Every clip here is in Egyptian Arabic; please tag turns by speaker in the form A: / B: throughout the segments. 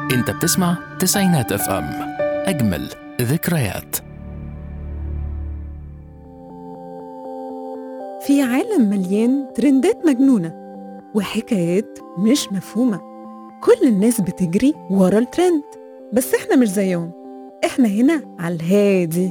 A: انت بتسمع تسعينات اف ام اجمل ذكريات
B: في عالم مليان ترندات مجنونة وحكايات مش مفهومة كل الناس بتجري ورا الترند بس احنا مش زيهم احنا هنا على الهادي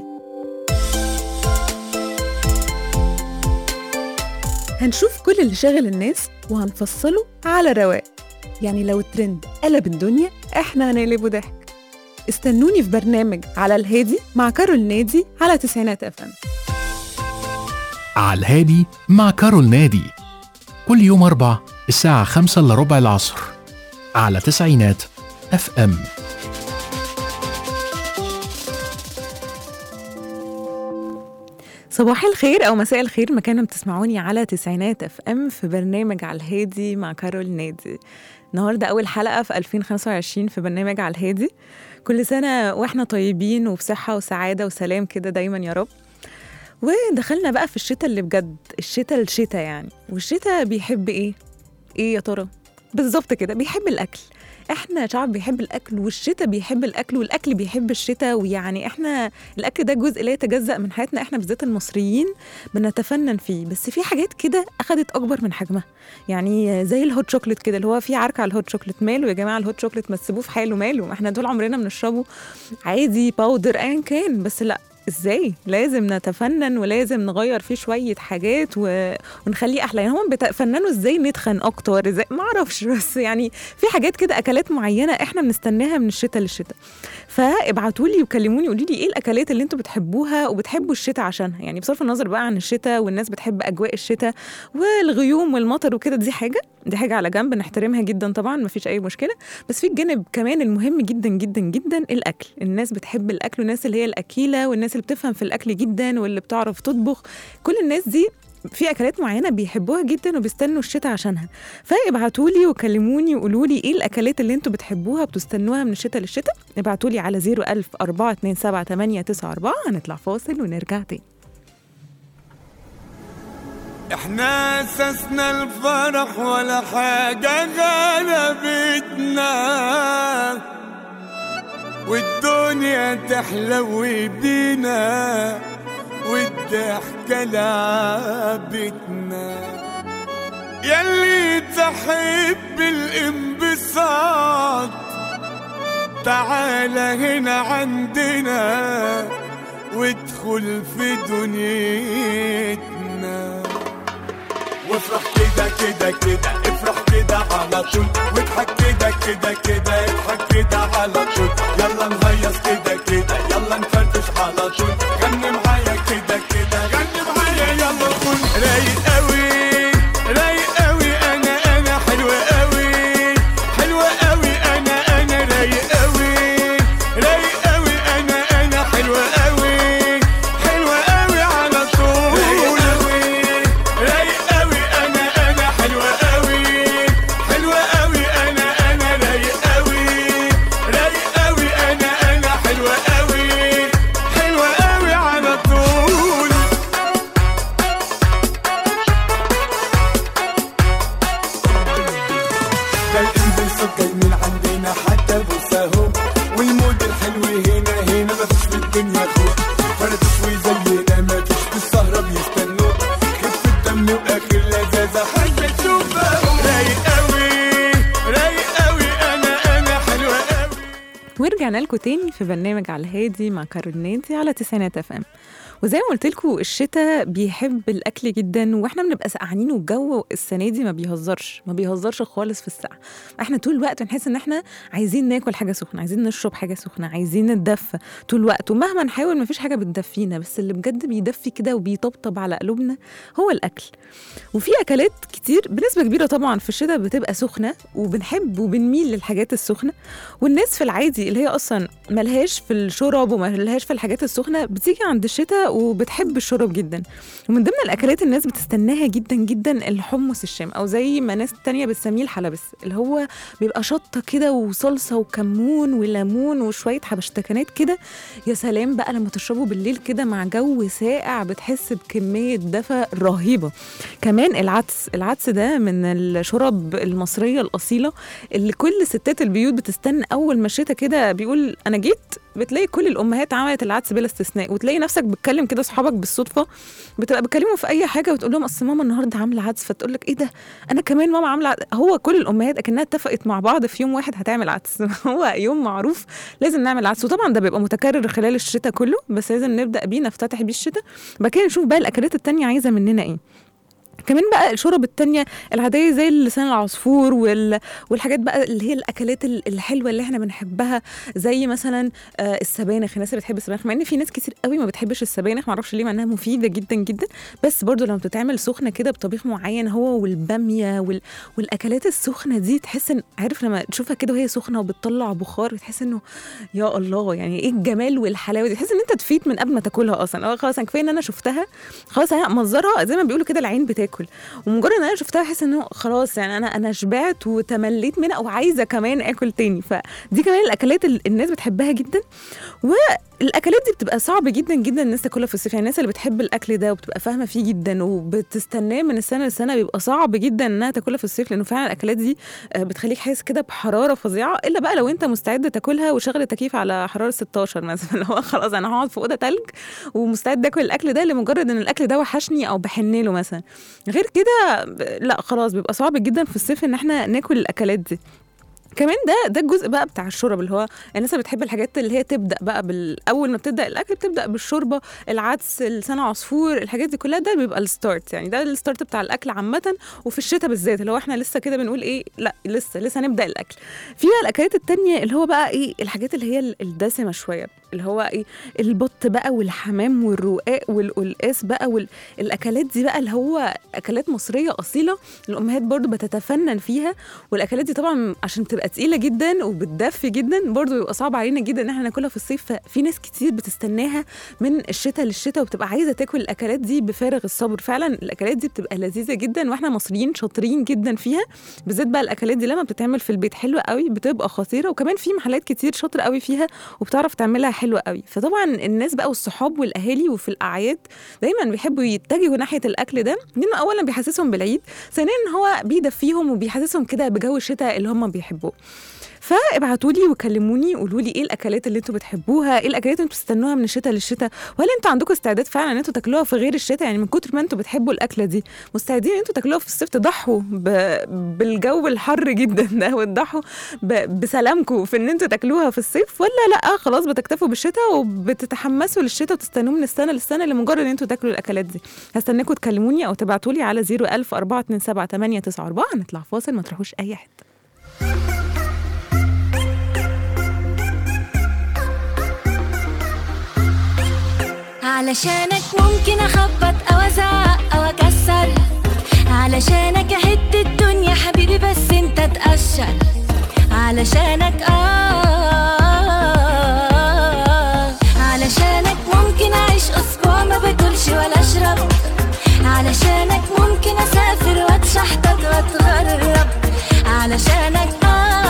B: هنشوف كل اللي شاغل الناس وهنفصله على رواق يعني لو الترند قلب الدنيا احنا هنقلبه ضحك استنوني في برنامج على الهادي مع كارول نادي على تسعينات اف ام
A: على الهادي مع كارول نادي كل يوم أربع الساعة خمسة إلا ربع العصر على تسعينات اف ام
B: صباح الخير او مساء الخير مكان ما بتسمعوني على تسعينات اف ام في برنامج على الهادي مع كارول نادي النهارده اول حلقه في 2025 في برنامج على الهادي كل سنه واحنا طيبين وبصحه وسعاده وسلام كده دايما يا رب ودخلنا بقى في الشتاء اللي بجد الشتاء الشتاء يعني والشتاء بيحب ايه ايه يا ترى بالظبط كده بيحب الاكل احنا شعب بيحب الاكل والشتاء بيحب الاكل والاكل بيحب الشتاء ويعني احنا الاكل ده جزء لا يتجزا من حياتنا احنا بالذات المصريين بنتفنن فيه بس في حاجات كده اخذت اكبر من حجمها يعني زي الهوت شوكليت كده اللي هو في عركه على الهوت شوكليت ماله يا جماعه الهوت شوكليت ما تسيبوه في حاله ماله ما احنا طول عمرنا بنشربه عادي باودر ايا كان بس لا ازاي لازم نتفنن ولازم نغير فيه شويه حاجات و... ونخليه احلى يعني هم بيتفننوا ازاي نتخن اكتر ازاي ما اعرفش بس يعني في حاجات كده اكلات معينه احنا بنستناها من الشتاء للشتاء فابعتوا لي وكلموني قولوا لي ايه الاكلات اللي انتوا بتحبوها وبتحبوا الشتاء عشانها يعني بصرف النظر بقى عن الشتاء والناس بتحب اجواء الشتاء والغيوم والمطر وكده دي حاجه دي حاجه على جنب نحترمها جدا طبعا مفيش اي مشكله بس في الجانب كمان المهم جدا جدا جدا الاكل الناس بتحب الاكل والناس اللي هي الاكيله والناس اللي بتفهم في الاكل جدا واللي بتعرف تطبخ كل الناس دي في اكلات معينه بيحبوها جدا وبيستنوا الشتاء عشانها فابعتوا لي وكلموني وقولوا لي ايه الاكلات اللي انتوا بتحبوها بتستنوها من الشتاء للشتاء ابعتوا لي على 01000 427 هنطلع فاصل ونرجع تاني
C: احنا اسسنا الفرح ولا حاجة غلبتنا والدنيا تحلو بينا والضحكة لعبتنا يلي تحب الانبساط تعال هنا عندنا وادخل في دنيتنا وافرح كده كده كده افرح كده على طول واضحك كده كده كده اضحك كده على طول يلا نهيص كده كده يلا نفرفش على طول غني معايا كده كده غني معايا يلا قول رايق قوي رايق قوي انا انا حلوة قوي حلوة قوي انا انا رايق قوي رايق قوي انا انا حلوة قوي حلوة قوي على طول رايق قوي رايق قوي انا انا حلوة قوي حلوة قوي انا انا رايق قوي رايق قوي انا انا حلوة قوي حلوة قوي على طول ده الانبساط جاي من عندنا حتى بوساهم والمود الحلو هنا هنا مفيش في الدنيا خوف فرطش وزينا مفيش في السهرة بيستنوا خف الدم واخر لذاذة حاجة تشوفها رايق قوي رايق قوي انا انا حلوة قوي
B: ورجعنا لكم تاني في برنامج على الهادي مع كارول نادي على تسعينات اف ام وزي ما قلت لكم الشتاء بيحب الاكل جدا واحنا بنبقى سقعانين والجو السنه دي ما بيهزرش ما بيهزرش خالص في السقعه احنا طول الوقت بنحس ان احنا عايزين ناكل حاجه سخنه عايزين نشرب حاجه سخنه عايزين نتدفى طول الوقت ومهما نحاول ما فيش حاجه بتدفينا بس اللي بجد بيدفي كده وبيطبطب على قلوبنا هو الاكل وفي اكلات كتير بنسبه كبيره طبعا في الشتاء بتبقى سخنه وبنحب وبنميل للحاجات السخنه والناس في العادي اللي هي اصلا ملهاش في الشرب وملهاش في الحاجات السخنه بتيجي عند الشتاء وبتحب الشرب جدا ومن ضمن الاكلات الناس بتستناها جدا جدا الحمص الشام او زي ما ناس تانية بتسميه الحلبس اللي هو بيبقى شطه كده وصلصه وكمون وليمون وشويه حبشتكنات كده يا سلام بقى لما تشربه بالليل كده مع جو ساقع بتحس بكميه دفى رهيبه كمان العدس العدس العدس ده من الشرب المصريه الاصيله اللي كل ستات البيوت بتستنى اول ما الشتا كده بيقول انا جيت بتلاقي كل الامهات عملت العدس بلا استثناء وتلاقي نفسك بتكلم كده اصحابك بالصدفه بتبقى بتكلموا في اي حاجه وتقول لهم اصل ماما النهارده عامله عدس فتقول لك ايه ده انا كمان ماما عامله عدس. هو كل الامهات اكنها اتفقت مع بعض في يوم واحد هتعمل عدس هو يوم معروف لازم نعمل عدس وطبعا ده بيبقى متكرر خلال الشتاء كله بس لازم نبدا بيه نفتتح بيه الشتاء بعد كده نشوف بقى الاكلات التانية عايزه مننا ايه كمان بقى الشرب التانية العادية زي لسان العصفور وال... والحاجات بقى اللي هي الأكلات ال- الحلوة اللي احنا بنحبها زي مثلا آه، السبانخ الناس اللي بتحب السبانخ مع ان في ناس كتير قوي ما بتحبش السبانخ معرفش ليه مع انها مفيدة جدا جدا بس برضو لما بتتعمل سخنة كده بطبيخ معين هو والبامية وال... والأكلات السخنة دي تحس ان عارف لما تشوفها كده وهي سخنة وبتطلع بخار بتحس انه يا الله يعني ايه الجمال والحلاوة دي تحس ان انت تفيت من قبل ما تاكلها اصلا اه خلاص أنا كفايه ان انا شفتها خلاص هي منظرها زي ما بيقولوا كده العين بتاكل ومجرد ان انا شفتها احس انه خلاص يعني انا انا شبعت وتمليت منها وعايزه كمان اكل تاني فدي كمان الاكلات اللي الناس بتحبها جدا والاكلات دي بتبقى صعب جدا جدا الناس تاكلها في الصيف يعني الناس اللي بتحب الاكل ده وبتبقى فاهمه فيه جدا وبتستناه من السنه لسنه بيبقى صعب جدا انها تاكلها في الصيف لانه فعلا الاكلات دي آه، بتخليك حاسس كده بحراره فظيعه الا بقى لو انت مستعد تاكلها وشغل التكييف على حراره 16 مثلا اللي هو خلاص انا هقعد في اوضه تلج ومستعد اكل الاكل ده لمجرد ان الاكل ده وحشني او بحن له مثلا غير كده ب- لا خلاص بيبقى صعب جدا في الصيف ان احنا ناكل الاكلات دي كمان ده ده الجزء بقى بتاع الشرب اللي هو الناس اللي بتحب الحاجات اللي هي تبدا بقى بال اول ما بتبدا الاكل بتبدا بالشوربه العدس لسان عصفور الحاجات دي كلها ده بيبقى الستارت يعني ده الستارت بتاع الاكل عامه وفي الشتاء بالذات اللي هو احنا لسه كده بنقول ايه لا لسه لسه هنبدا الاكل في بقى الاكلات التانية اللي هو بقى ايه الحاجات اللي هي الدسمه شويه اللي هو ايه البط بقى والحمام والرقاق والقلقاس بقى والاكلات دي بقى اللي هو اكلات مصريه اصيله الامهات برضو بتتفنن فيها والاكلات دي طبعا عشان تبقى تقيله جدا وبتدفي جدا برضو بيبقى صعب علينا جدا ان احنا ناكلها في الصيف ففي ناس كتير بتستناها من الشتاء للشتاء وبتبقى عايزه تاكل الاكلات دي بفارغ الصبر فعلا الاكلات دي بتبقى لذيذه جدا واحنا مصريين شاطرين جدا فيها بالذات بقى الاكلات دي لما بتتعمل في البيت حلوه قوي بتبقى خطيره وكمان في محلات كتير شاطره قوي فيها وبتعرف تعملها حلوه قوي فطبعا الناس بقى والصحاب والاهالي وفي الاعياد دايما بيحبوا يتجهوا ناحيه الاكل ده لانه اولا بيحسسهم بالعيد ثانيا هو بيدفيهم وبيحسسهم كده بجو الشتاء اللي هم بيحبوه فابعتوا لي وكلموني قولوا لي ايه الاكلات اللي انتوا بتحبوها ايه الاكلات اللي انتوا بتستنوها من الشتاء للشتاء وهل انتوا عندكم استعداد فعلا ان انتوا تاكلوها في غير الشتاء يعني من كتر ما انتوا بتحبوا الاكله دي مستعدين ان انتوا تاكلوها في الصيف تضحوا ب... بالجو الحر جدا ده وتضحوا ب... بسلامكم في ان انتوا تاكلوها في الصيف ولا لا خلاص بتكتفوا بالشتاء وبتتحمسوا للشتاء وتستنوه من السنه للسنه لمجرد ان انتوا تاكلوا الاكلات دي هستناكم تكلموني او تبعتوا لي على 01000 427 هنطلع فاصل ما تروحوش اي حته
D: علشانك ممكن اخبط او ازعق او اكسر علشانك اهد الدنيا حبيبي بس انت تقشر علشانك اه علشانك ممكن اعيش اسبوع ما باكلش ولا اشرب علشانك ممكن اسافر واتشحطط واتغرب علشانك اه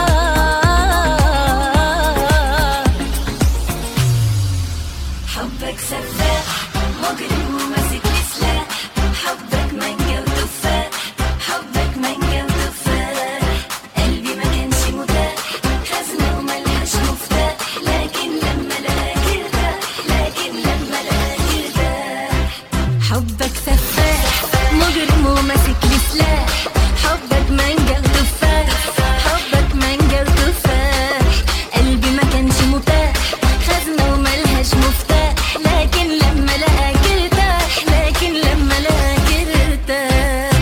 D: حبك سفاح مجرم وماسك لي سلاح حبك مانجا وتفاح حبك مانجا وتفاح قلبي ما كانش متاح خزنة وملهاش مفتاح لكن لما لقاك ارتاح لكن لما لقاك ارتاح حبك سفاح مجرم وماسك لي سلاح حبك مانجا وتفاح حبك مانجا وتفاح قلبي ما كانش متاح خزنة وملهاش مفتاح لكن لما لقاك ارتاح لكن لما لقاك ارتاح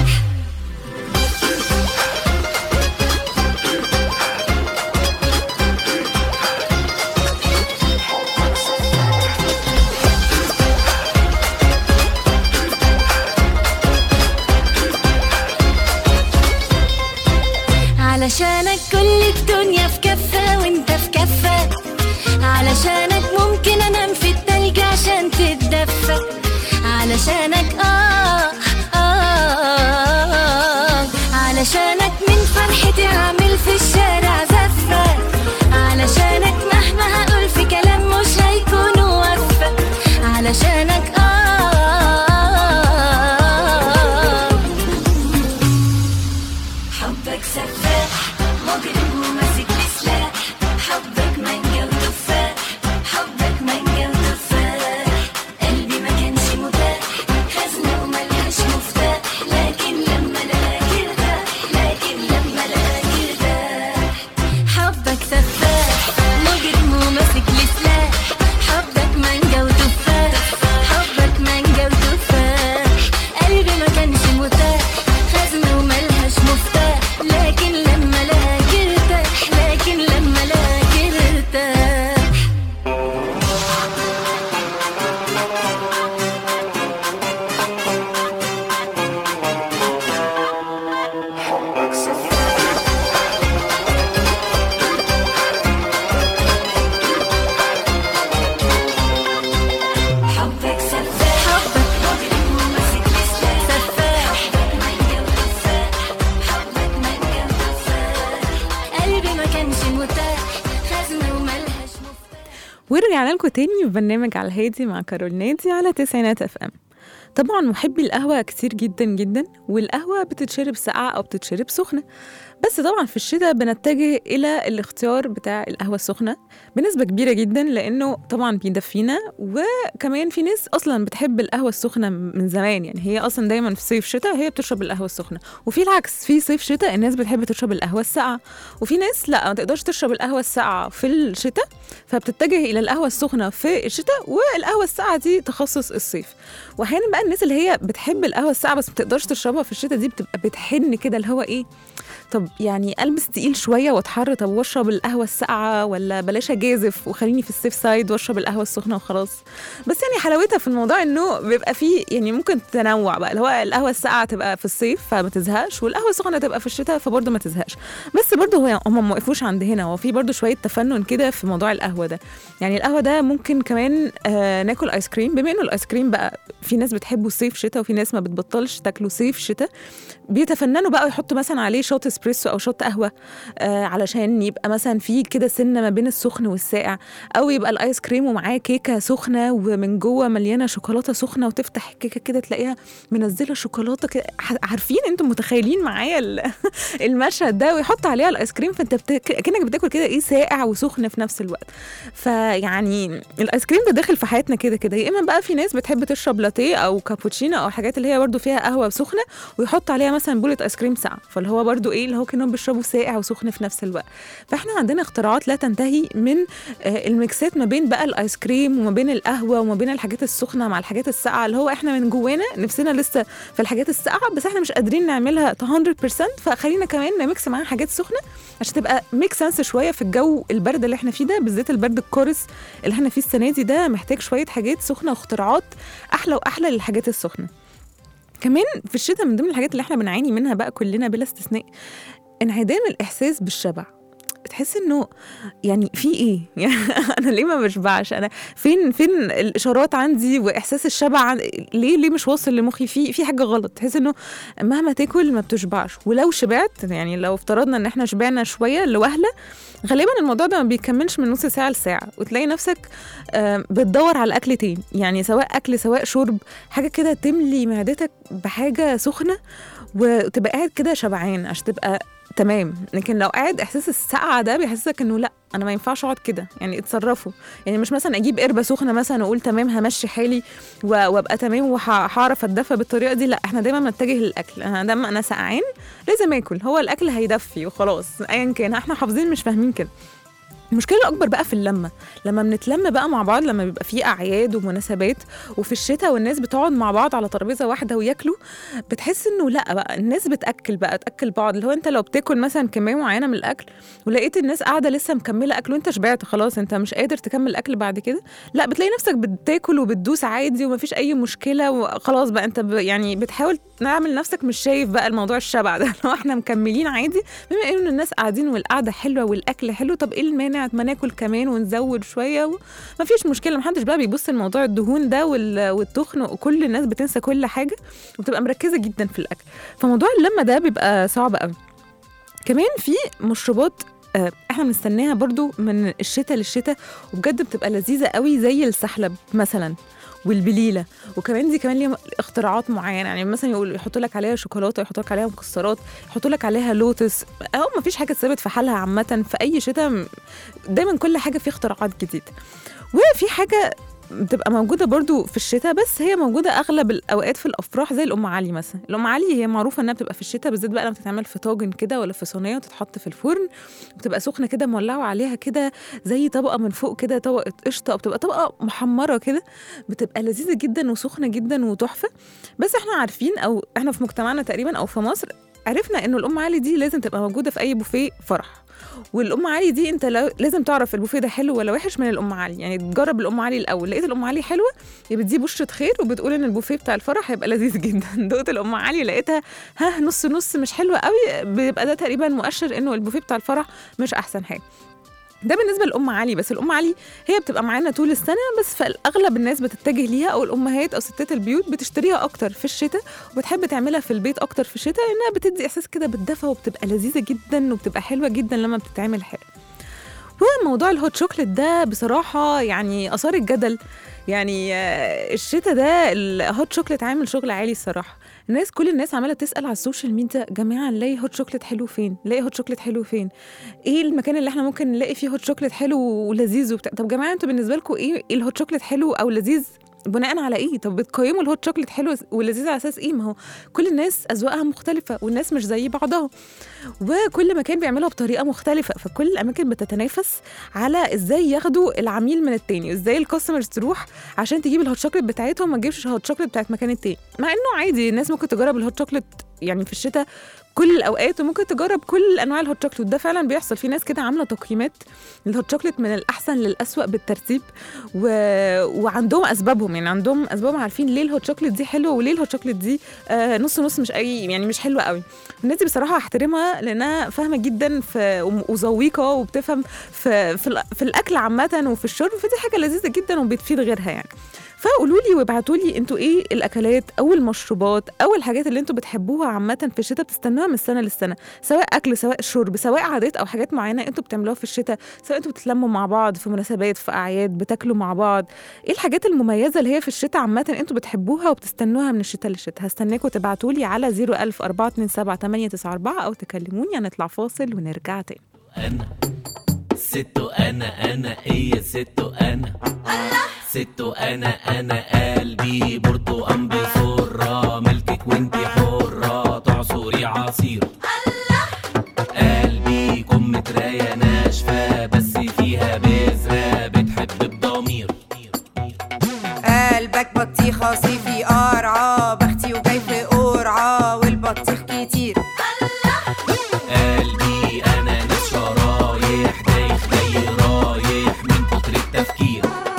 D: علشانك كل الدنيا في كفة وانت في كفة علشانك ممكن انام في التلج عشان تتدفى علشانك آه, آه, آه علشانك من فرحتي هعمل في الشارع زفة علشانك مهما هقول في كلام مش هيكون وفى علشانك آه حبك سفاح مجرم وماسك سلاح حبك مانجا وتفاح حبك مانجا وتفاح قلبي ما كانش متاح خزنة وملهاش مفتاح لكن لما لقاك ارتاح لكن لما لقاك ارتاح حبك سفاح مجرم وماسك سلاح حبك مانجا وتفاح حبك مانجا وتفاح قلبي ما كانش متاح خزنة وملهاش مفتاح لكن لما لقاك ارتاح لكن لما لقاك ارتاح حبك سفاح حبك مجرم وماسك سلاح سفاح حبك مانجا وتفاح حبك مانجا وتفاح قلبي ما كانش متاح خزنة وملهاش مفتاح
B: ورجعنا لكم تاني في برنامج على الهادي مع كارول نادي على تسعينات اف ام طبعا محبي القهوة كتير جدا جدا والقهوة بتتشرب ساقعة أو بتتشرب سخنة بس طبعا في الشتاء بنتجه إلى الاختيار بتاع القهوة السخنة بنسبة كبيرة جدا لأنه طبعا بيدفينا وكمان في ناس أصلا بتحب القهوة السخنة من زمان يعني هي أصلا دايما في صيف شتاء هي بتشرب القهوة السخنة وفي العكس في صيف شتاء الناس بتحب تشرب القهوة الساقعة وفي ناس لا ما تقدرش تشرب القهوة الساقعة في الشتاء فبتتجه إلى القهوة السخنة في الشتاء والقهوة الساقعة دي تخصص الصيف واحيانا بقى الناس اللي هي بتحب القهوه الساقعه بس ما بتقدرش تشربها في الشتاء دي بتبقى بتحن كده اللي هو ايه طب يعني البس تقيل شويه واتحر طب واشرب القهوه الساقعه ولا بلاش اجازف وخليني في السيف سايد واشرب القهوه السخنه وخلاص بس يعني حلاوتها في الموضوع انه بيبقى فيه يعني ممكن تنوع بقى اللي هو القهوه الساقعه تبقى في الصيف فما تزهقش والقهوه السخنه تبقى في الشتاء فبرضه ما تزهقش بس برضه هو هم ما وقفوش عند هنا هو في برضه شويه تفنن كده في موضوع القهوه ده يعني القهوه ده ممكن كمان آه ناكل ايس كريم بما انه الايس كريم بقى في ناس بتحبه صيف شتاء وفي ناس ما بتبطلش تاكله صيف شتاء بيتفننوا بقى يحطوا مثلا عليه شوت اسبريسو او شوت قهوه آه علشان يبقى مثلا في كده سنه ما بين السخن والساقع او يبقى الايس كريم ومعاه كيكه سخنه ومن جوه مليانه شوكولاته سخنه وتفتح الكيكه كده تلاقيها منزله شوكولاته كده ح- عارفين انتم متخيلين معايا ال- المشهد ده ويحط عليها الايس كريم فانت بت... كانك بتاكل كده ايه ساقع وسخن في نفس الوقت فيعني الايس كريم ده داخل في حياتنا كده كده يا اما بقى في ناس بتحب تشرب لاتيه او كابوتشينو او حاجات اللي هي برده فيها قهوه سخنه ويحط عليها مثلا بوله ايس كريم ساقعه فاللي هو برده ايه اللي هو كانهم بيشربوا ساقع وسخن في نفس الوقت فاحنا عندنا اختراعات لا تنتهي من آه، الميكسات ما بين بقى الايس كريم وما بين القهوه وما بين الحاجات السخنه مع الحاجات الساقعه اللي هو احنا من جوانا نفسنا لسه في الحاجات الساقعه بس احنا مش قادرين نعملها 100% فخلينا كمان نميكس معاها حاجات سخنه عشان تبقى ميك سنس شويه في الجو البرد اللي احنا فيه ده بالذات البرد القارس اللي احنا فيه السنه دي ده محتاج شويه حاجات سخنه واختراعات احلى واحلى للحاجات السخنه كمان في الشتاء من ضمن الحاجات اللي احنا بنعاني منها بقى كلنا بلا استثناء انعدام الاحساس بالشبع تحس انه يعني في ايه يعني انا ليه ما بشبعش انا فين فين الاشارات عندي واحساس الشبع عن... ليه ليه مش واصل لمخي في في حاجه غلط تحس انه مهما تاكل ما بتشبعش ولو شبعت يعني لو افترضنا ان احنا شبعنا شويه لوهله غالبا الموضوع ده ما بيكملش من نص ساعه لساعه وتلاقي نفسك آم، بتدور على اكل تاني يعني سواء اكل سواء شرب حاجه كده تملي معدتك بحاجه سخنه وتبقى قاعد كده شبعان عشان تبقى تمام لكن لو قاعد احساس السقعه ده بيحسسك انه لا انا ما ينفعش اقعد كده يعني اتصرفوا يعني مش مثلا اجيب قربه سخنه مثلا واقول تمام همشي حالي و- وابقى تمام وهعرف اتدفى بالطريقه دي لا احنا دايما بنتجه للاكل انا دام انا سقعان لازم اكل هو الاكل هيدفي وخلاص ايا كان احنا حافظين مش فاهمين كده المشكله الاكبر بقى في اللمه لما بنتلم بقى مع بعض لما بيبقى في اعياد ومناسبات وفي الشتاء والناس بتقعد مع بعض على ترابيزه واحده وياكلوا بتحس انه لا بقى الناس بتاكل بقى تاكل بعض اللي هو انت لو بتاكل مثلا كميه معينه من الاكل ولقيت الناس قاعده لسه مكمله اكل وانت شبعت خلاص انت مش قادر تكمل اكل بعد كده لا بتلاقي نفسك بتاكل وبتدوس عادي ومفيش اي مشكله وخلاص بقى انت ب يعني بتحاول نعمل نفسك مش شايف بقى الموضوع الشبع ده لو احنا مكملين عادي بما ان الناس قاعدين والقعده حلوه والاكل حلو طب ايه المانع ما ناكل كمان ونزود شويه ومفيش مشكله محدش بقى بيبص لموضوع الدهون ده وال- والتخن وكل الناس بتنسى كل حاجه وبتبقى مركزه جدا في الاكل فموضوع اللمه ده بيبقى صعب قوي كمان في مشروبات آه، احنا بنستناها برضو من الشتاء للشتاء وبجد بتبقى لذيذه قوي زي السحلب مثلا والبليله وكمان دي كمان ليها اختراعات معينه يعني مثلا يقول يحطوا لك عليها شوكولاته يحطوا لك عليها مكسرات يحطوا لك عليها لوتس او ما فيش حاجه ثابت في حالها عامه في اي شتاء م- دايما كل حاجه فيه اختراعات جديده وفي حاجه بتبقى موجودة برضو في الشتاء بس هي موجودة أغلب الأوقات في الأفراح زي الأم علي مثلا الأم علي هي معروفة إنها بتبقى في الشتاء بالذات بقى لما بتتعمل في طاجن كده ولا في صينية وتتحط في الفرن بتبقى سخنة كده مولعة عليها كده زي طبقة من فوق كده طبقة قشطة أو بتبقى طبقة محمرة كده بتبقى لذيذة جدا وسخنة جدا وتحفة بس احنا عارفين أو احنا في مجتمعنا تقريبا أو في مصر عرفنا إنه الأم علي دي لازم تبقى موجودة في أي بوفيه فرح والام علي دي انت لو لازم تعرف البوفيه ده حلو ولا وحش من الام علي يعني تجرب الام علي الاول لقيت الام علي حلوه يبقى دي بشره خير وبتقول ان البوفيه بتاع الفرح هيبقى لذيذ جدا دقت الام علي لقيتها ها نص نص مش حلوه قوي بيبقى ده تقريبا مؤشر انه البوفيه بتاع الفرح مش احسن حاجه ده بالنسبه لام علي بس الام علي هي بتبقى معانا طول السنه بس فاغلب الناس بتتجه ليها او الامهات او ستات البيوت بتشتريها اكتر في الشتاء وبتحب تعملها في البيت اكتر في الشتاء لانها بتدي احساس كده بالدفى وبتبقى لذيذه جدا وبتبقى حلوه جدا لما بتتعمل حلو وموضوع الهوت شوكليت ده بصراحة يعني أثار الجدل يعني آه، الشتا ده الهوت شوكليت عامل شغل عالي الصراحة الناس كل الناس عمالة تسأل على السوشيال ميديا جماعة نلاقي هوت شوكليت حلو فين نلاقي هوت شوكليت حلو فين ايه المكان اللي احنا ممكن نلاقي فيه هوت شوكليت حلو ولذيذ وبتاع طب جماعة انتوا بالنسبة لكم ايه إيه الهوت شوكليت حلو او لذيذ بناء على ايه طب بتقيموا الهوت شوكليت حلو ولذيذ على اساس ايه ما هو كل الناس اذواقها مختلفه والناس مش زي بعضها وكل مكان بيعملها بطريقه مختلفه فكل الاماكن بتتنافس على ازاي ياخدوا العميل من التاني ازاي الكاستمرز تروح عشان تجيب الهوت شوكليت بتاعتهم ما تجيبش الهوت شوكليت بتاعت مكان التاني مع انه عادي الناس ممكن تجرب الهوت شوكليت يعني في الشتاء كل الاوقات وممكن تجرب كل انواع الهوت شوكليت وده فعلا بيحصل في ناس كده عامله تقييمات الهوت شوكليت من الاحسن للاسوأ بالترتيب و... وعندهم اسبابهم يعني عندهم اسبابهم عارفين ليه الهوت شوكليت دي حلوه وليه الهوت شوكليت دي آه نص نص مش اي يعني مش حلوه قوي الناس دي بصراحه احترمها لانها فاهمه جدا في وذويقه وبتفهم في في, ال- في الاكل عامه وفي الشرب فدي حاجه لذيذه جدا وبتفيد غيرها يعني فقولوا لي وابعتوا لي انتوا ايه الاكلات او المشروبات او الحاجات اللي انتوا بتحبوها عامه في الشتاء بتستنوها من السنه للسنه سواء اكل سواء شرب سواء عادات او حاجات معينه انتوا بتعملوها في الشتاء سواء انتوا بتتلموا مع بعض في مناسبات في اعياد بتاكلوا مع بعض ايه الحاجات المميزه اللي هي في الشتاء عامه انتوا بتحبوها وبتستنوها من الشتاء للشتاء هستناكم تبعتوا لي على 01000 427 او تكلموني هنطلع فاصل ونرجع تاني
E: انا ستو انا انا ايه ستو انا ستو انا انا قلبي برتقان بسرة ملكك وانتي حرة تعصري عصير قلبي كم متراية ناشفة بس فيها بذرة بتحب بضمير
F: قلبك بطيخة صيفي قرعة بختي وجاي في قرعة والبطيخ كتير
E: قلبي انا ناس شرايح دايخ جاي رايح من كتر التفكير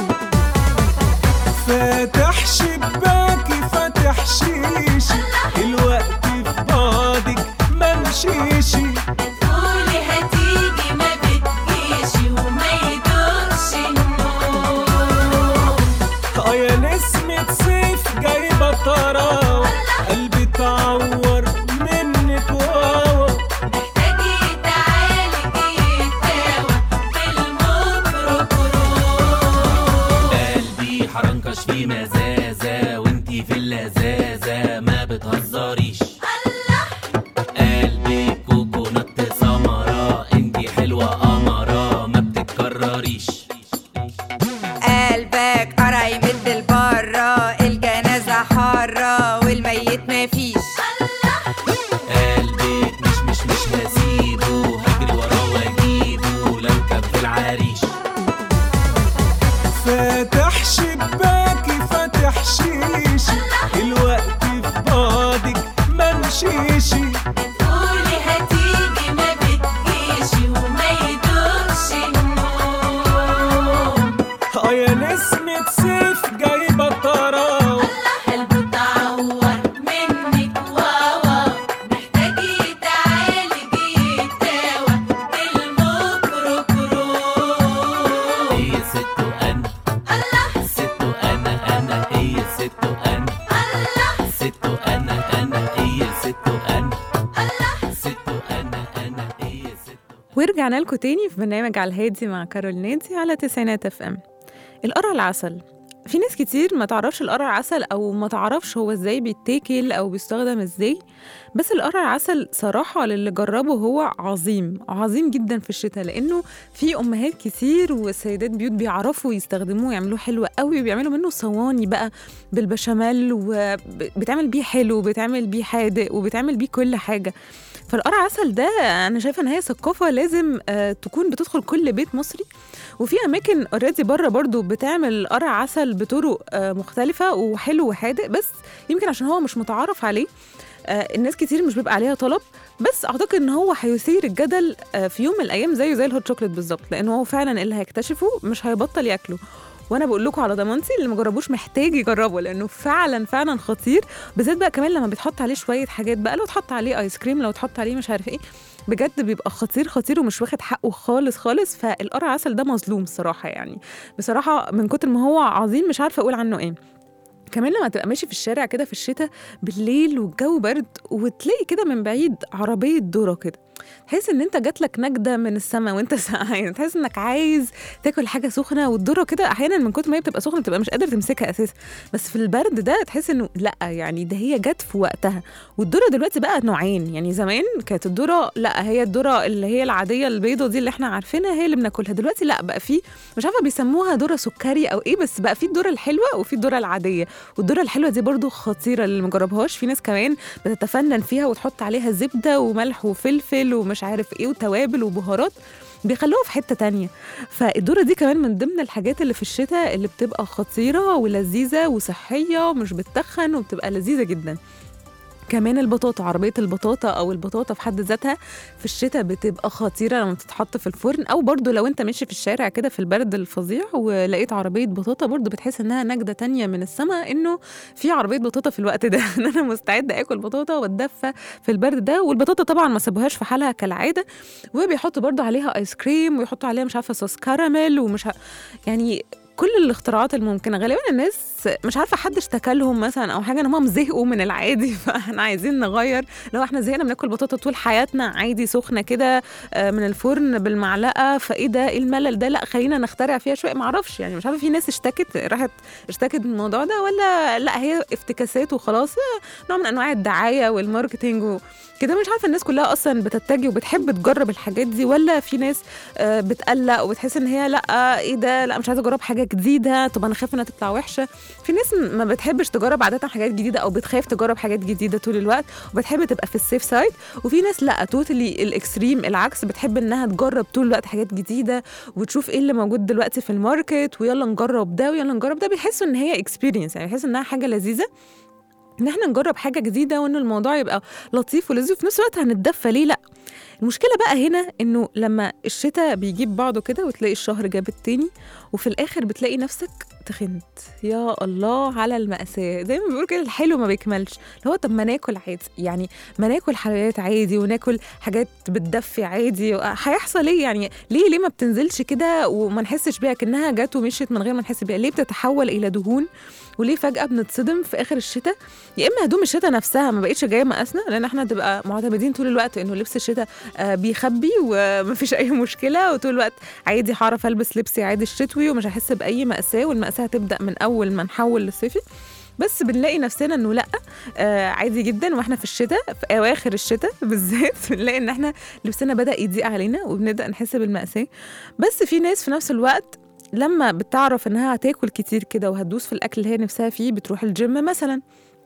G: فاتح شباكي فاتح شيشي الوقت في بعضك ممشيشي
D: قولي هتيجي ما بتجيش وما يدوقش النور
G: اه يا نسمة صيف جايبة طراوة قلبي اتعور منك واوا
D: محتاجي تعالجي يتداوى بالميكروكروم
E: قلبي حرنكش في مزازة وانتي في اللذاذة ما بتهزريش قلبك كوكونات سمرة انتي حلوة قمرة ما بتتكرريش
F: قلبك قرع يمد لبره الجنازة حارة والميت مفيش
E: قلبك مش مش مش هسيبه هجري وراه واجيبه لو كان في العريش
G: فاتح شباكي فاتح شيشي الوقت في بعضك ممشيشي
D: قولي هتيجي ما بتجيش وما يدوقش النور
G: اه يا نسمة صيف جايبة طراوة
D: قلبه اتعور منك واوا محتاجي تعالجي يتداوى بالميكروكروم
E: ايه ستو انا ستو انا انا ايه ستو انا ستو انا انا ايه ستو انا ستو انا انا ايه ستو
B: ورجعنا لكم تاني في برنامج على الهادي مع كارول نادي على تسعينات اف ام القرع العسل في ناس كتير ما تعرفش القرع عسل او ما تعرفش هو ازاي بيتاكل او بيستخدم ازاي بس القرع عسل صراحة للي جربه هو عظيم عظيم جدا في الشتاء لانه في امهات كتير وسيدات بيوت بيعرفوا يستخدموه يعملوه حلو قوي وبيعملوا منه صواني بقى بالبشاميل وبتعمل بيه حلو وبتعمل بيه حادق وبتعمل بيه كل حاجة فالقرع عسل ده انا شايفه ان هي ثقافه لازم آه، تكون بتدخل كل بيت مصري وفي اماكن اوريدي بره برضو بتعمل قرع عسل بطرق آه، مختلفه وحلو وحادق بس يمكن عشان هو مش متعارف عليه آه، الناس كتير مش بيبقى عليها طلب بس اعتقد ان هو هيثير الجدل آه، في يوم من الايام زيه زي الهوت شوكليت بالظبط لان هو فعلا اللي هيكتشفه مش هيبطل ياكله وانا بقول لكم على ضمانتي اللي ما جربوش محتاج يجربه لانه فعلا فعلا خطير بالذات بقى كمان لما بيتحط عليه شويه حاجات بقى لو تحط عليه ايس كريم لو تحط عليه مش عارف ايه بجد بيبقى خطير خطير ومش واخد حقه خالص خالص فالقرع عسل ده مظلوم الصراحه يعني بصراحه من كتر ما هو عظيم مش عارفه اقول عنه ايه كمان لما تبقى ماشي في الشارع كده في الشتاء بالليل والجو برد وتلاقي كده من بعيد عربيه ذره كده تحس ان انت جات لك نجده من السماء وانت سقعان تحس انك عايز تاكل حاجه سخنه والذره كده احيانا من كتر ما هي بتبقى سخنه بتبقى مش قادر تمسكها اساسا بس في البرد ده تحس انه لا يعني ده هي جت في وقتها والذره دلوقتي بقى نوعين يعني زمان كانت الذره لا هي الذره اللي هي العاديه البيضه دي اللي احنا عارفينها هي اللي بناكلها دلوقتي لا بقى في مش عارفه بيسموها ذره سكري او ايه بس بقى في الذره الحلوه وفي الذره العاديه والذره الحلوه دي برضو خطيره اللي مجربهاش في ناس كمان بتتفنن فيها وتحط عليها زبده وملح وفلفل ومش عارف ايه وتوابل وبهارات بيخلوها في حته تانية فالذره دي كمان من ضمن الحاجات اللي في الشتاء اللي بتبقى خطيره ولذيذه وصحيه ومش بتتخن وبتبقى لذيذه جدا كمان البطاطا عربية البطاطا أو البطاطا في حد ذاتها في الشتاء بتبقى خطيرة لما تتحط في الفرن أو برضو لو أنت ماشي في الشارع كده في البرد الفظيع ولقيت عربية بطاطا برضو بتحس إنها نجدة تانية من السماء إنه في عربية بطاطا في الوقت ده إن أنا مستعدة آكل بطاطا وأتدفى في البرد ده والبطاطا طبعا ما سابوهاش في حالها كالعادة وبيحطوا برضو عليها آيس كريم ويحطوا عليها مش عارفة صوص كراميل ومش ع... يعني كل الاختراعات الممكنه غالبا الناس مش عارفه حد اشتكى لهم مثلا او حاجه ان هم زهقوا من العادي فاحنا عايزين نغير لو احنا زهقنا بناكل بطاطا طول حياتنا عادي سخنه كده آه، من الفرن بالمعلقه فايه ده ايه الملل ده لا خلينا نخترع فيها شويه معرفش يعني مش عارفه في ناس اشتكت راحت اشتكت من الموضوع ده ولا لا هي افتكاسات وخلاص آه، نوع من انواع الدعايه والماركتينج و... كده مش عارفه الناس كلها اصلا بتتجه وبتحب تجرب الحاجات دي ولا في ناس آه، بتقلق وبتحس ان هي لا ايه ده لا مش عايزه اجرب حاجه جديده طب انا خايفه انها تطلع وحشه في ناس م- ما بتحبش تجرب عاده حاجات جديده او بتخاف تجرب حاجات جديده طول الوقت وبتحب تبقى في السيف سايد وفي ناس لا توتالي الاكستريم العكس بتحب انها تجرب طول الوقت حاجات جديده وتشوف ايه اللي موجود دلوقتي في الماركت ويلا نجرب ده ويلا نجرب ده بيحسوا ان هي اكسبيرينس يعني بيحسوا انها حاجه لذيذه ان احنا نجرب حاجه جديده وان الموضوع يبقى لطيف ولذيذ وفي نفس الوقت هنتدفى ليه لا المشكله بقى هنا انه لما الشتاء بيجيب بعضه كده وتلاقي الشهر جاب التاني وفي الاخر بتلاقي نفسك تخنت يا الله على المأساة زي ما بيقولوا كده الحلو ما بيكملش اللي هو طب ما ناكل عادي يعني ما ناكل حلويات عادي وناكل حاجات بتدفي عادي هيحصل ايه يعني ليه ليه ما بتنزلش كده وما نحسش بيها كأنها جت ومشيت من غير ما نحس بيها ليه بتتحول الى دهون وليه فجأة بنتصدم في آخر الشتاء يا إما هدوم الشتاء نفسها ما بقتش جاية مقاسنا لأن احنا تبقى معتمدين طول الوقت إنه لبس الشتاء آه، بيخبي ومفيش أي مشكلة وطول الوقت عادي هعرف ألبس لبسي عادي الشتوي ومش هحس بأي مأساة والمأساة هتبدأ من أول ما نحول للصيفي بس بنلاقي نفسنا انه لا آه عادي جدا واحنا في الشتاء في اواخر الشتاء بالذات بنلاقي ان احنا لبسنا بدا يضيق علينا وبنبدا نحس بالماساه بس في ناس في نفس الوقت لما بتعرف انها هتاكل كتير كده وهتدوس في الاكل اللي هي نفسها فيه بتروح الجيم مثلا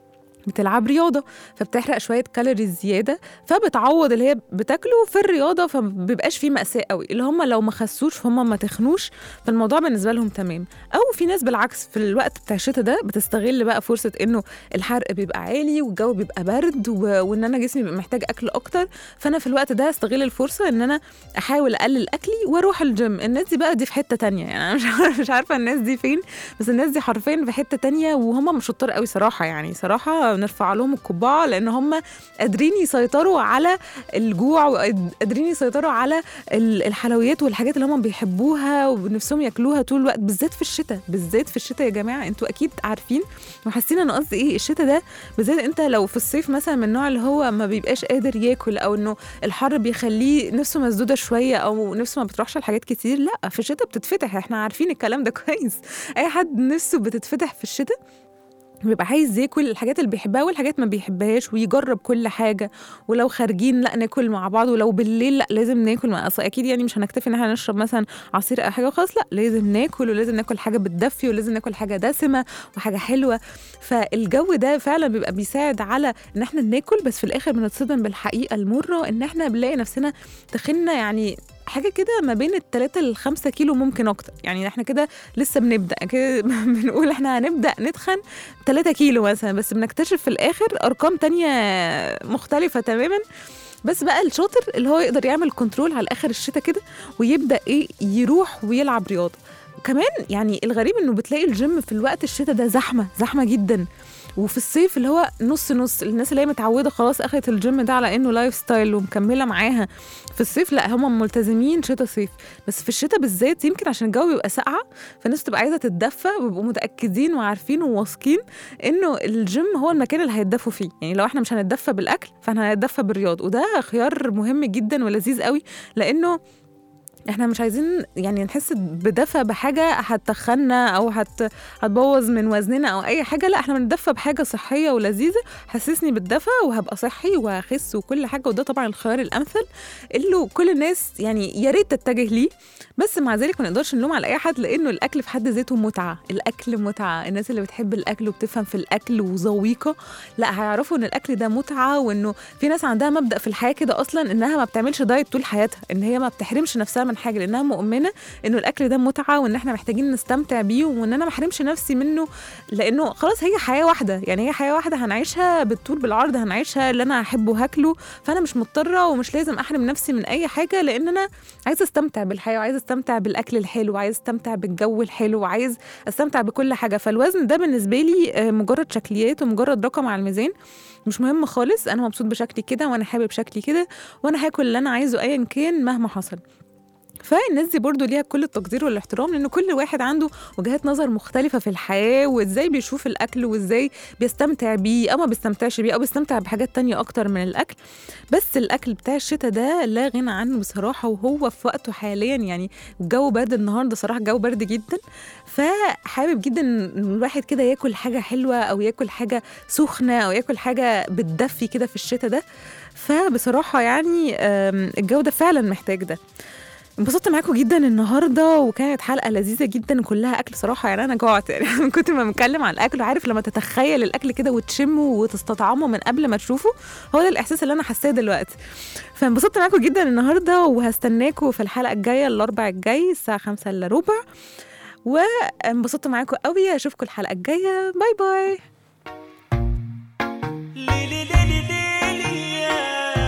B: بتلعب رياضة فبتحرق شوية كالوريز زيادة فبتعوض اللي هي بتاكله في الرياضة فمبيبقاش فيه مأساة قوي اللي هم لو ما خسوش فهم ما تخنوش فالموضوع بالنسبة لهم تمام أو في ناس بالعكس في الوقت بتاع الشتاء ده بتستغل بقى فرصة إنه الحرق بيبقى عالي والجو بيبقى برد و... وإن أنا جسمي بيبقى محتاج أكل أكتر فأنا في الوقت ده استغل الفرصة إن أنا أحاول أقلل أكلي وأروح الجيم الناس دي بقى دي في حتة تانية يعني أنا مش عارفة مش عارفة الناس دي فين بس الناس دي حرفيا في حتة تانية وهم مش شطار قوي صراحة يعني صراحة بصراحه نرفع لهم القبعه لان هم قادرين يسيطروا على الجوع وقادرين يسيطروا على ال- الحلويات والحاجات اللي هم بيحبوها ونفسهم ياكلوها طول الوقت بالذات في الشتاء بالذات في الشتاء يا جماعه انتوا اكيد عارفين وحاسين انا قصدي ايه الشتاء ده بالذات انت لو في الصيف مثلا من النوع اللي هو ما بيبقاش قادر ياكل او انه الحر بيخليه نفسه مسدوده شويه او نفسه ما بتروحش لحاجات كتير لا في الشتاء بتتفتح احنا عارفين الكلام ده كويس اي حد نفسه بتتفتح في الشتاء بيبقى عايز ياكل الحاجات اللي بيحبها والحاجات ما بيحبهاش ويجرب كل حاجه ولو خارجين لا ناكل مع بعض ولو بالليل لا لازم ناكل مع اصل اكيد يعني مش هنكتفي ان احنا نشرب مثلا عصير او حاجه وخلاص لا لازم ناكل ولازم ناكل حاجه بتدفي ولازم ناكل حاجه دسمه وحاجه حلوه فالجو ده فعلا بيبقى بيساعد على ان احنا ناكل بس في الاخر بنتصدم بالحقيقه المره ان احنا بنلاقي نفسنا تخنا يعني حاجه كده ما بين التلاتة للخمسة كيلو ممكن اكتر يعني احنا كده لسه بنبدا كده بنقول احنا هنبدا نتخن 3 كيلو مثلا بس بنكتشف في الاخر ارقام تانية مختلفه تماما بس بقى الشاطر اللي هو يقدر يعمل كنترول على اخر الشتاء كده ويبدا ايه يروح ويلعب رياضه كمان يعني الغريب انه بتلاقي الجيم في الوقت الشتاء ده زحمه زحمه جدا وفي الصيف اللي هو نص نص الناس اللي هي متعوده خلاص اخذت الجيم ده على انه لايف ستايل ومكمله معاها في الصيف لا هم ملتزمين شتاء صيف بس في الشتاء بالذات يمكن عشان الجو بيبقى ساقعه فالناس بتبقى عايزه تتدفى ويبقوا متاكدين وعارفين وواثقين انه الجيم هو المكان اللي هيتدفوا فيه يعني لو احنا مش هنتدفى بالاكل فاحنا هنتدفى بالرياض وده خيار مهم جدا ولذيذ قوي لانه احنا مش عايزين يعني نحس بدفى بحاجه هتخنا او هت هتبوظ من وزننا او اي حاجه لا احنا بنتدفى بحاجه صحيه ولذيذه حسسني بالدفى وهبقى صحي وهخس وكل حاجه وده طبعا الخيار الامثل اللي كل الناس يعني يا ريت تتجه ليه بس مع ذلك ما نقدرش نلوم على اي حد لانه الاكل في حد ذاته متعه الاكل متعه الناس اللي بتحب الاكل وبتفهم في الاكل وذويقه لا هيعرفوا ان الاكل ده متعه وانه في ناس عندها مبدا في الحياه كده اصلا انها ما بتعملش دايت طول حياتها ان هي ما بتحرمش نفسها من حاجه لانها مؤمنه انه الاكل ده متعه وان احنا محتاجين نستمتع بيه وان انا ما احرمش نفسي منه لانه خلاص هي حياه واحده يعني هي حياه واحده هنعيشها بالطول بالعرض هنعيشها اللي انا احبه هاكله فانا مش مضطره ومش لازم احرم نفسي من اي حاجه لان انا عايزه استمتع بالحياه وعايزه استمتع بالاكل الحلو وعايزه استمتع بالجو الحلو وعايز استمتع بكل حاجه فالوزن ده بالنسبه لي آه، مجرد شكليات ومجرد رقم على الميزان مش مهم خالص انا مبسوط بشكلي كده وانا حابب شكلي كده وانا هاكل اللي انا عايزه ايا كان مهما حصل فالناس دي برضو ليها كل التقدير والاحترام لان كل واحد عنده وجهات نظر مختلفه في الحياه وازاي بيشوف الاكل وازاي بيستمتع بيه او ما بيستمتعش بيه او بيستمتع بحاجات تانية اكتر من الاكل بس الاكل بتاع الشتاء ده لا غنى عنه بصراحه وهو في وقته حاليا يعني الجو برد النهارده صراحه الجو برد جدا فحابب جدا ان الواحد كده ياكل حاجه حلوه او ياكل حاجه سخنه او ياكل حاجه بتدفي كده في الشتاء ده فبصراحه يعني آم، الجو ده فعلا محتاج ده انبسطت معاكم جدا النهارده وكانت حلقه لذيذه جدا كلها اكل صراحه يعني انا جوعت يعني من كتر ما بنتكلم عن الاكل وعارف لما تتخيل الاكل كده وتشمه وتستطعمه من قبل ما تشوفه هو ده الاحساس اللي انا حاساه دلوقتي فانبسطت معاكم جدا النهارده وهستناكم في الحلقه الجايه الاربع الجاي الساعه 5 الا ربع وانبسطت معاكم قوي اشوفكم الحلقه الجايه باي باي
G: ليلي ليلي ليلي يا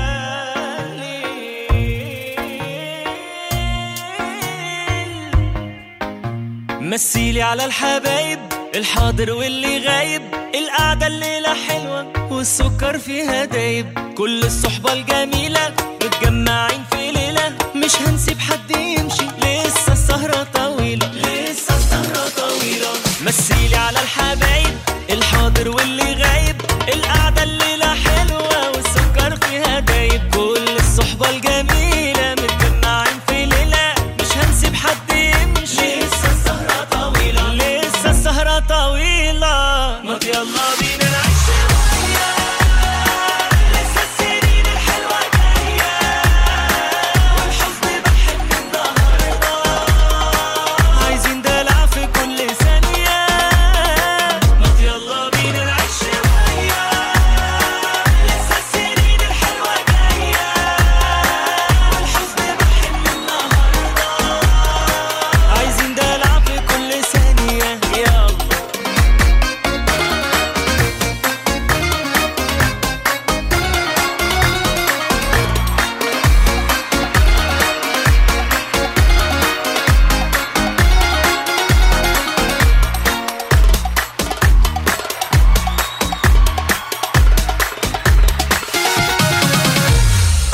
G: ليل. مثيلي على الحبايب الحاضر واللي غايب القعدة الليلة حلوة والسكر فيها دايب كل الصحبة الجميلة متجمعين في ليلة مش هنسيب حد يمشي لسه السهرة طويلة لسه السهرة طويلة مثيلي على الحبايب الحاضر واللي غايب القعدة الليلة حلوة والسكر فيها دايب كل الصحبة الجميلة متجمعين في ليلة مش هنسيب حد يمشي لسه السهرة طويلة لسه السهرة طويلة ما يلا بينا نعيش شوية لسه السنين الحلوة جاية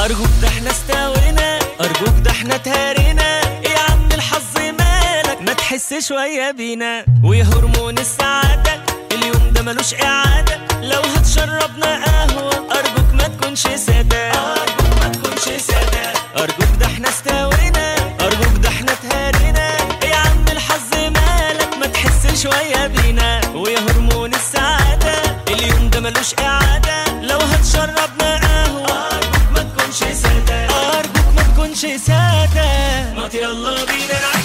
G: ارجوك ده احنا استوينا ارجوك ده احنا تهارينا يا عم الحظ مالك ما تحس شويه بينا ويا هرمون السعاده اليوم ده ملوش اعاده لو هتشربنا قهوه ارجوك ما تكونش ساده ارجوك ما تكونش ساده ارجوك ده احنا استوينا ارجوك ده احنا تهارينا يا عم الحظ مالك ما تحس شويه بينا ويا هرمون السعاده اليوم ده ملوش اعاده لو هتشربنا قهوه ارجوك ما تكونش ساده ارجوك ما تكونش ساده ما يلا بينا نعيش